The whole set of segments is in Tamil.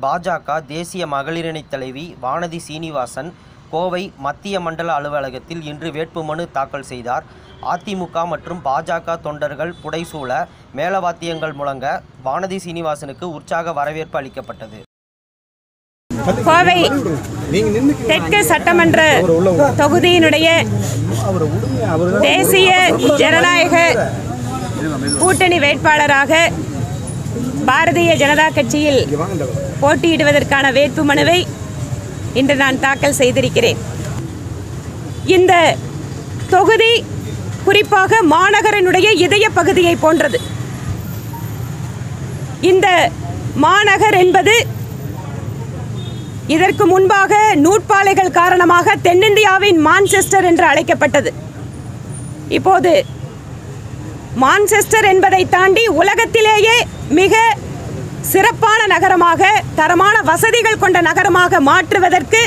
பாஜக தேசிய மகளிரணி தலைவி வானதி சீனிவாசன் கோவை மத்திய மண்டல அலுவலகத்தில் இன்று வேட்புமனு தாக்கல் செய்தார் அதிமுக மற்றும் பாஜக தொண்டர்கள் புடைசூழ மேளவாத்தியங்கள் முழங்க வானதி சீனிவாசனுக்கு உற்சாக வரவேற்பு அளிக்கப்பட்டது கோவை தெற்கு சட்டமன்ற தொகுதியினுடைய தேசிய ஜனநாயக கூட்டணி வேட்பாளராக பாரதிய ஜனதா கட்சியில் போட்டியிடுவதற்கான வேட்புமனுவை இன்று நான் தாக்கல் செய்திருக்கிறேன் இந்த தொகுதி குறிப்பாக மாநகரனுடைய இதய பகுதியை போன்றது இந்த மாநகர் என்பது இதற்கு முன்பாக நூற்பாலைகள் காரணமாக தென்னிந்தியாவின் மான்செஸ்டர் என்று அழைக்கப்பட்டது இப்போது மான்செஸ்டர் என்பதை தாண்டி உலகத்திலேயே மிக சிறப்பான நகரமாக தரமான வசதிகள் கொண்ட நகரமாக மாற்றுவதற்கு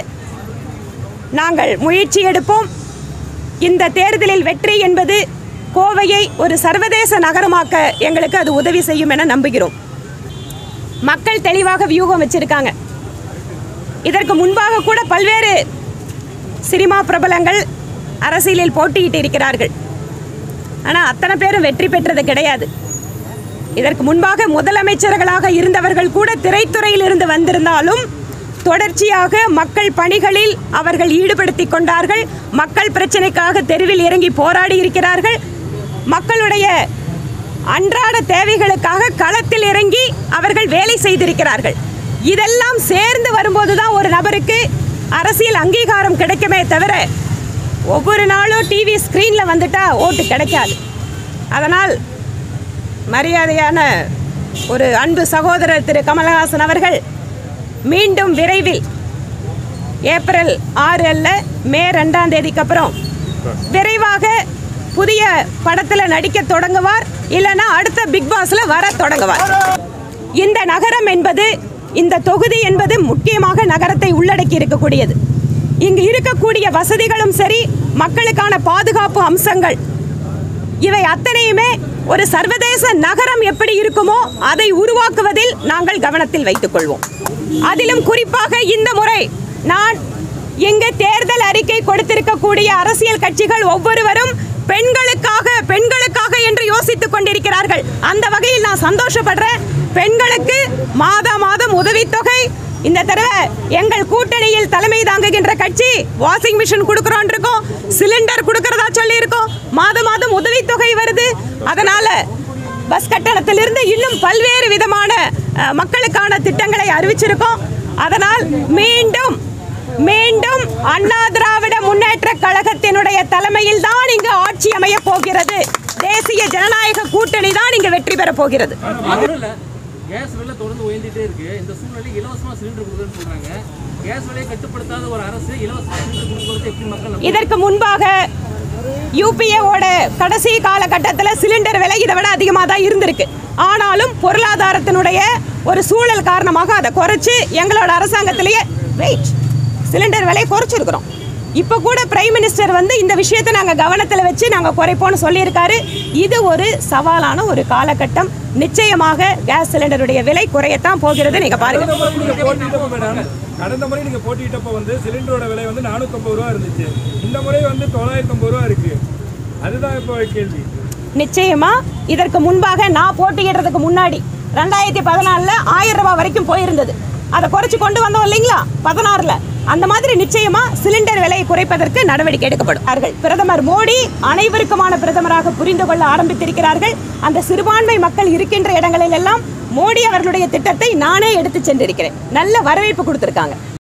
நாங்கள் முயற்சி எடுப்போம் இந்த தேர்தலில் வெற்றி என்பது கோவையை ஒரு சர்வதேச நகரமாக்க எங்களுக்கு அது உதவி செய்யும் என நம்புகிறோம் மக்கள் தெளிவாக வியூகம் வச்சிருக்காங்க இதற்கு முன்பாக கூட பல்வேறு சினிமா பிரபலங்கள் அரசியலில் போட்டியிட்டு இருக்கிறார்கள் ஆனால் அத்தனை பேரும் வெற்றி பெற்றது கிடையாது இதற்கு முன்பாக முதலமைச்சர்களாக இருந்தவர்கள் கூட திரைத்துறையில் இருந்து வந்திருந்தாலும் தொடர்ச்சியாக மக்கள் பணிகளில் அவர்கள் ஈடுபடுத்தி கொண்டார்கள் மக்கள் பிரச்சனைக்காக தெருவில் இறங்கி போராடி இருக்கிறார்கள் மக்களுடைய அன்றாட தேவைகளுக்காக களத்தில் இறங்கி அவர்கள் வேலை செய்திருக்கிறார்கள் இதெல்லாம் சேர்ந்து வரும்போது தான் ஒரு நபருக்கு அரசியல் அங்கீகாரம் கிடைக்குமே தவிர ஒவ்வொரு நாளும் டிவி ஸ்க்ரீனில் வந்துட்டா ஓட்டு கிடைக்காது அதனால் மரியாதையான ஒரு அன்பு சகோதரர் திரு கமலஹாசன் அவர்கள் மீண்டும் விரைவில் ஏப்ரல் ஆறு அல்ல மே ரெண்டாம் தேதிக்கு அப்புறம் விரைவாக புதிய படத்தில் நடிக்க தொடங்குவார் இல்லைன்னா அடுத்த பிக் பாஸ்ல வர தொடங்குவார் இந்த நகரம் என்பது இந்த தொகுதி என்பது முக்கியமாக நகரத்தை உள்ளடக்கி இருக்கக்கூடியது இங்கு இருக்கக்கூடிய வசதிகளும் சரி மக்களுக்கான பாதுகாப்பு அம்சங்கள் இவை அத்தனையுமே ஒரு சர்வதேச நகரம் எப்படி இருக்குமோ அதை உருவாக்குவதில் நாங்கள் கவனத்தில் வைத்துக் கொள்வோம் அதிலும் குறிப்பாக இந்த முறை நான் இங்கு தேர்தல் அறிக்கை கொடுத்திருக்கக்கூடிய அரசியல் கட்சிகள் ஒவ்வொருவரும் பெண்களுக்காக பெண்களுக்காக என்று யோசித்துக் கொண்டிருக்கிறார்கள் அந்த வகையில் நான் சந்தோஷப்படுறேன் பெண்களுக்கு மாதா மாதம் உதவித்தொகை இந்த தடவை எங்கள் கூட்டணியில் தலைமை தாங்குகின்ற கட்சி வாஷிங் மிஷின் கொடுக்குறோம் இருக்கோம் சிலிண்டர் கொடுக்கறதா சொல்லி இருக்கோம் மாதம் மாதம் உதவித்தொகை வருது அதனால பஸ் கட்டணத்திலிருந்து இன்னும் பல்வேறு விதமான அஹ், மக்களுக்கான திட்டங்களை அறிவிச்சிருக்கோம் அதனால் மீண்டும் மீண்டும் அண்ணா திராவிட முன்னேற்ற கழகத்தினுடைய தலைமையில் தான் இங்கு ஆட்சி அமைய போகிறது தேசிய ஜனநாயக கூட்டணி தான் இங்கு வெற்றி பெற போகிறது அதோட இல்ல கேஸ் விலை தொடர்ந்து உயர்ந்துட்டே இருக்கு இந்த சூழ்நிலை இலவசமா சிலிண்டர் கொடுக்குறேன்னு சொல்றாங்க கேஸ் விலையை கட்டுப்படுத்தாத ஒரு அரசு இலவசமா சிலிண்டர் கொடுக்கறது எப்படி மக்கள் நம்ப- இதற்கு முன்பாக யூபிஏவோட கடைசி காலகட்டத்தில் சிலிண்டர் விலை இதை விட அதிகமாக தான் இருந்திருக்கு ஆனாலும் பொருளாதாரத்தினுடைய ஒரு சூழல் காரணமாக அதை குறைச்சு எங்களோட அரசாங்கத்திலேயே வெயிட் சிலிண்டர் விலையை குறைச்சிருக்கிறோம் இப்போ கூட பிரைம் மினிஸ்டர் வந்து இந்த விஷயத்தை நாங்கள் கவனத்தில் வச்சு நாங்கள் குறைப்போம்னு சொல்லியிருக்காரு இது ஒரு சவாலான ஒரு காலகட்டம் நிச்சயமாக கேஸ் சிலிண்டருடைய விலை குறையத்தான் போகிறது நீங்கள் பாருங்க கடந்த முறை நீங்க போட்டியிட்டப்ப மேடம் கடந்த முறை நீங்க போட்டியிட்டப்ப வந்து சிலிண்டரோட விலை வந்து 450 ரூபா இருந்துச்சு இந்த முறை வந்து தொள்ளாயிரத்தி ஐம்பது ரூபா இருக்கு அதுதான் இப்போ கேள்வி நிச்சயமா இதற்கு முன்பாக நான் போட்டியிடுறதுக்கு முன்னாடி ரெண்டாயிரத்தி பதினாலில் ஆயிரம் ரூபாய் வரைக்கும் போயிருந்தது அதை குறைச்சு கொண்டு வந்தோம் இல்லைங்களா பதினாறுல அந்த மாதிரி நிச்சயமா சிலிண்டர் விலையை குறைப்பதற்கு நடவடிக்கை எடுக்கப்படும் அவர்கள் பிரதமர் மோடி அனைவருக்குமான பிரதமராக புரிந்து கொள்ள ஆரம்பித்திருக்கிறார்கள் அந்த சிறுபான்மை மக்கள் இருக்கின்ற இடங்களில் எல்லாம் மோடி அவர்களுடைய திட்டத்தை நானே எடுத்து சென்றிருக்கிறேன் நல்ல வரவேற்பு கொடுத்திருக்காங்க